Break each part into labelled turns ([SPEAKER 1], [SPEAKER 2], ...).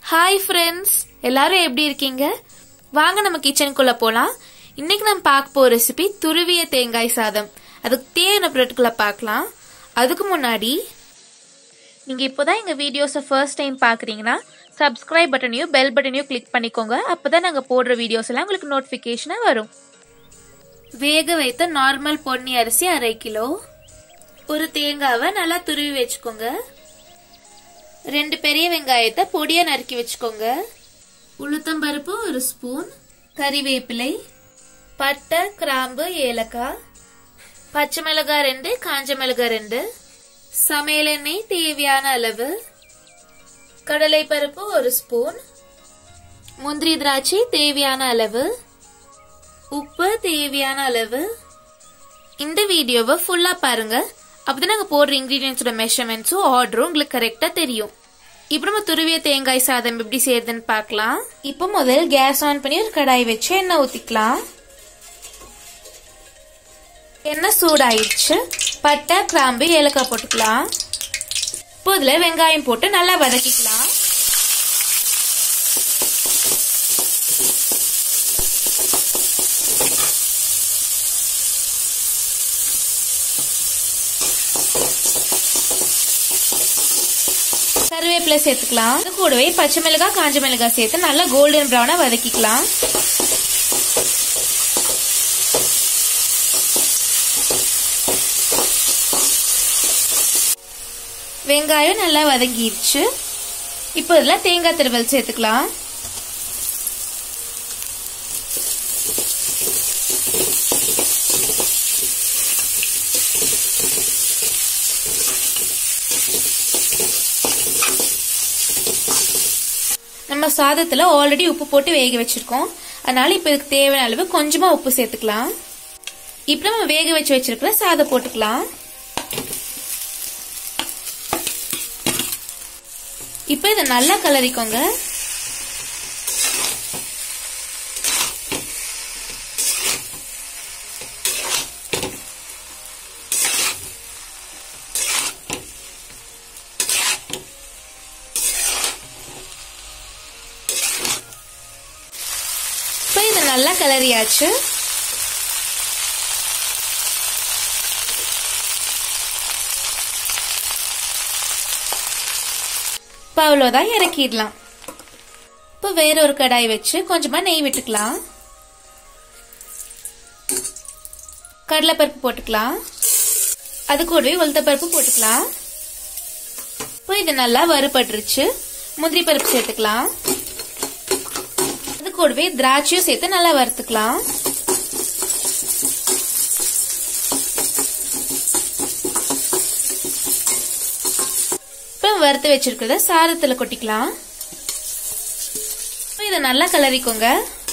[SPEAKER 1] hi friends எல்லாரும் எப்படி இருக்கீங்க வாங்க நம்ம கிச்சனுக்குள்ள போலாம் இன்னைக்கு நம்ம பார்க்க போற ரெசிபி துருவிய தேங்காய் சாதம் அதுக்கு தேவையான பொருட்களை பார்க்கலாம் அதுக்கு முன்னாடி நீங்க இப்போதான் எங்க வீடியோஸை ஃபர்ஸ்ட் டைம் பாக்குறீங்கன்னா சப்ஸ்கிரைப் பட்டனையும் பெல் பட்டனையும் கிளிக் பண்ணிக்கோங்க அப்பதான் நாங்க போடுற வீடியோஸ் எல்லாம் உங்களுக்கு நோட்டிபிகேஷனா வரும் வேக வைத்த நார்மல் பொன்னி அரிசி அரை கிலோ ஒரு தேங்காவை நல்லா துருவி வச்சுக்கோங்க ரெண்டு பெரிய வெங்காயத்தை பொடியா நறுக்கி வச்சுக்கோங்க உளுத்தம்பருப்பு ஒரு ஸ்பூன் கறிவேப்பிலை பட்டை கிராம்பு ஏலக்காய் பச்சை மிளகாய் ரெண்டு காஞ்ச மிளகாய் ரெண்டு சமையல் எண்ணெய் தேவையான அளவு கடலை பருப்பு ஒரு ஸ்பூன் முந்திரி திராட்சை தேவையான அளவு உப்பு தேவையான அளவு இந்த வீடியோவை ஃபுல்லா பாருங்க அப்பதான் நாங்க போடுற இன்கிரீடியன்ஸோட மெஷர்மெண்ட்ஸும் ஆர்டரும் உங்களுக்கு கரெக்டா தெரியும் இப்போ நம்ம துருவிய தேங்காய் சாதம் எப்படி செய்யறதுன்னு பார்க்கலாம் இப்போ முதல் கேஸ் ஆன் பண்ணி ஒரு கடாய் வச்சு எண்ணெய் ஊத்திக்கலாம் எண்ணெய் சூடாயிடுச்சு பட்டை கிராம்பு ஏலக்காய் போட்டுக்கலாம் இப்போ இதுல வெங்காயம் போட்டு நல்லா வதக்கிக்கலாம் கருவேப்பிலை சேர்த்துக்கலாம் அது கூடவே பச்சை மிளகாய் காஞ்ச மிளகாய் சேர்த்து நல்லா கோல்டன் ப்ரௌனா வதக்கிக்கலாம் வெங்காயம் நல்லா வதங்கிடுச்சு இப்போ இதில் தேங்காய் திருவல் சேர்த்துக்கலாம் நம்ம சாதத்துல ஆல்ரெடி உப்பு போட்டு வேக வச்சிருக்கோம் அதனால இப்ப இதுக்கு தேவையான அளவு கொஞ்சமா உப்பு சேர்த்துக்கலாம் இப்ப நம்ம வேக வச்சு வச்சிருக்கிற சாதம் போட்டுக்கலாம் இப்ப இதை நல்லா கலரிக்கோங்க இப்போ இது நல்லா கலரியாச்சு இப்போ அவ்வளோதான் இறக்கிடலாம் இப்போ வேற ஒரு கடாய் வச்சு கொஞ்சமா நெய் விட்டுக்கலாம் கடலைப்பருப்பு போட்டுக்கலாம் அது கூடவே உளுத்த பருப்பு போட்டுக்கலாம் இப்போ இது நல்லா வறுபட்டுருச்சு முந்திரி பருப்பு சேர்த்துக்கலாம் அது கூடவே திராட்சையும் சேர்த்து நல்லா வறுத்துக்கலாம் இப்போ வறுத்து வச்சிருக்கிறத சாதத்துல கொட்டிக்கலாம் இதை நல்லா கலரிக்கோங்க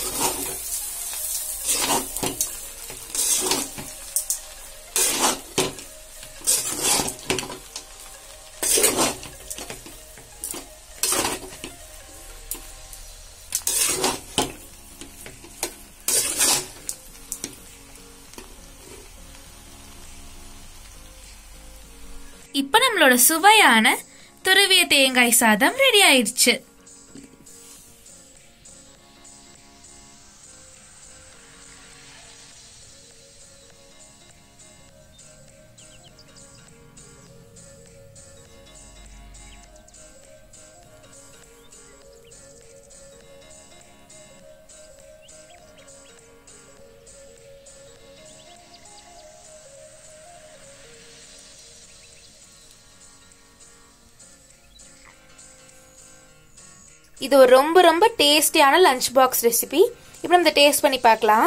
[SPEAKER 1] இப்ப நம்மளோட சுவையான துருவிய தேங்காய் சாதம் ரெடி ஆயிடுச்சு இது ஒரு ரொம்ப ரொம்ப டேஸ்டியான லஞ்ச் பாக்ஸ் ரெசிபி இப்போ நம்ம டேஸ்ட் பண்ணி பார்க்கலாம்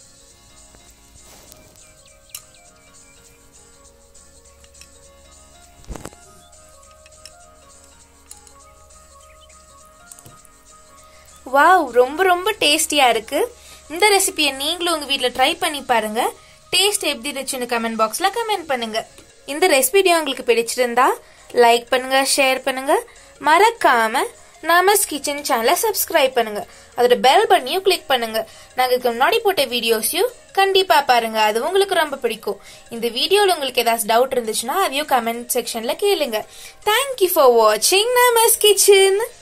[SPEAKER 1] வாவ் ரொம்ப ரொம்ப டேஸ்டியா இருக்கு இந்த ரெசிபியை நீங்களும் உங்க வீட்ல ட்ரை பண்ணி பாருங்க டேஸ்ட் எப்படி இருந்துச்சுன்னு கமெண்ட் பாக்ஸ்ல கமெண்ட் பண்ணுங்க இந்த ரெசிபி உங்களுக்கு பிடிச்சிருந்தா லைக் பண்ணுங்க ஷேர் பண்ணுங்க மறக்காம நமஸ் கிச்சன் சேனலை சப்ஸ்கிரைப் பண்ணுங்க அதோட பெல் பட்டனையும் கிளிக் பண்ணுங்க நாங்க இதுக்கு முன்னாடி போட்ட வீடியோஸையும் கண்டிப்பா பாருங்க அது உங்களுக்கு ரொம்ப பிடிக்கும் இந்த வீடியோல உங்களுக்கு ஏதாச்சும் டவுட் இருந்துச்சுன்னா அதையும் கமெண்ட் செக்ஷன்ல கேளுங்க தேங்க்யூ ஃபார் வாட்சிங் நமஸ் கிச்சன்